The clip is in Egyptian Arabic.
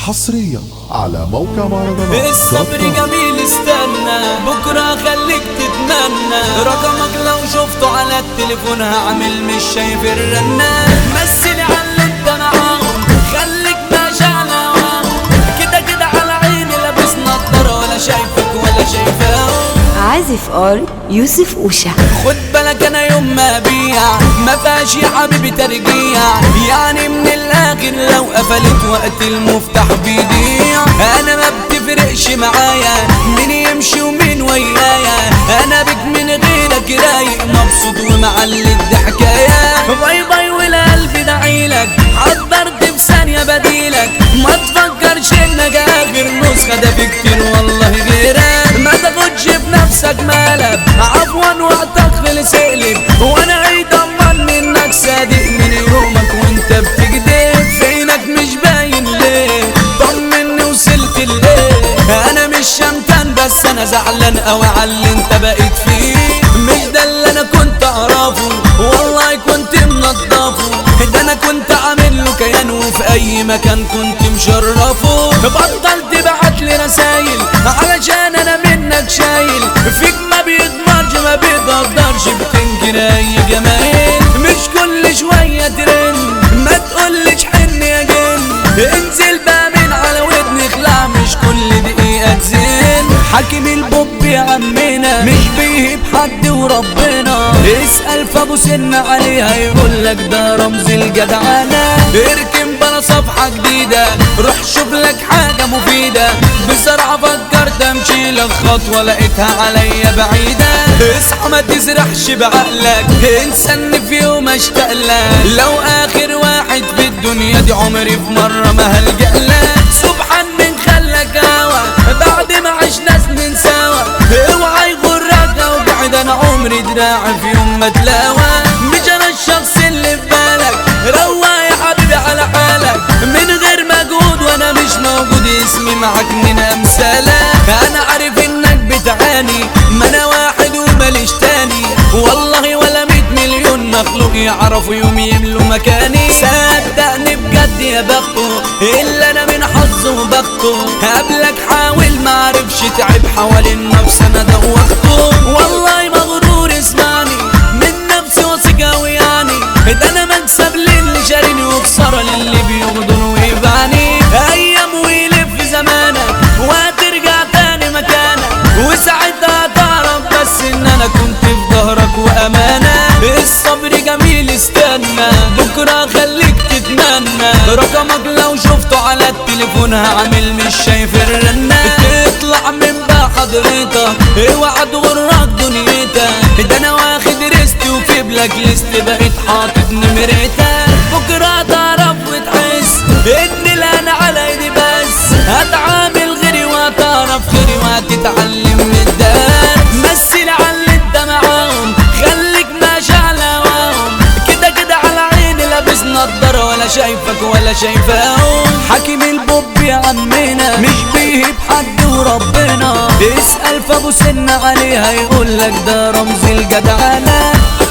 حصريا على موقع مهرجانات الصبر جميل استنى بكرة خليك تتمنى رقمك لو شفته على التليفون هعمل مش شايف الرنة مثل على اللي انت معاهم خليك ماشي على هواهم كده كده على عيني لابس نضارة ولا شايفك ولا شايفاهم عازف ار يوسف اوشا خد بالك انا يوم ما ابيع ما فيهاش يا حبيبي ترجيع يعني من الاخر لو قفلت وقت المفتاح بيضيع انا ما بتفرقش معايا مين يمشي ومين ويايا انا بك من غيرك رايق مبسوط ومعلق دي حكايه باي باي والقلب دعيلك حضرت في ثانيه بديلك ما تفكرش انك اخر نسخه ده في كتير والله غيرك ما تاخدش بنفسك مالك عفوا وقتك خلص اقلب وانا عيد امان انك صادق من يومك وانت بتكذب فينك مش باين ليه طمني وصلت ليه انا مش شمتان بس انا زعلان قوي على اللي انت بقيت فيه مش ده اللي انا كنت اعرفه والله كنت منضفه ده انا كنت عامل له كيان وفي اي مكان كنت مشرفه بطلت تبعت لي رسايل علشان انا منك شايل فيك ما بيضمرش ما بيقدرش بتنكر اي جمايل مش كل شويه ترن ما تقولش حن يا جن انزل بقى من على ودني اخلع مش كل دقيقه تزن حاكم البوب يا عمنا مش بيهب حد وربنا اسال فابو سن عليها يقول لك ده رمز الجدعنه اركن بلا صفحه جديده روح شوف لك حاجه مفيده بسرعه فكرت امشي لك خطوه لقيتها عليا بعيده اصحى ما تسرحش بعقلك انسى ان في يوم اشتاق لك لو اخر واحد في الدنيا دي عمري في مره ما هلجأ لك سبحان من خلك هوا بعد ما عشنا سنين سوا اوعى يغرك لو بعد انا عمري دراعي في يوم ما تلاوى مش انا الشخص اللي في بالك روى يا حبيبي على حالك من غير مجهود وانا مش موجود اسمي معاك من امثالك انا عارف انك بتعاني ما انا واحد وماليش تاني والله ولا مية مليون مخلوق يعرفوا يوم يملوا مكاني صدقني بجد يا بخته الا انا من حظه وبخته قبلك حاول معرفش تعب حوالين نفس انا دوخته والله مغرور اسمعني من نفسي واثق اوي يعني ده انا مكسب للي شاريني وخساره للي بيغدر ويبعني ايام ويلف زمانك وهترجع تاني مكانك وساعتها تعرف بس ان انا كنت في ظهرك وامانه الصبر جميل استنى بكره خليك تتمنى رقمك لو شفته على التليفون هعمل مش شايف الرنة تطلع من بقى حضرتك اوعى تغرك دنيتك ده انا واخد ريست وفي بلاك ليست بقيت حاطط نمرتك بكره تعرف وتحس ان لا انا على ايدي بس هتعامل غيري وهتعرف غيري وهتتعلم من الدرس مثل على اللي انت معاهم خليك ماشي على هواهم كده كده على عيني لابس نضارة ولا شايفك ولا شايفاهم حكيم البوب يا عمنا مش بيهب حد وربنا اسأل فابو سن عليها يقول لك ده رمز الجدعنة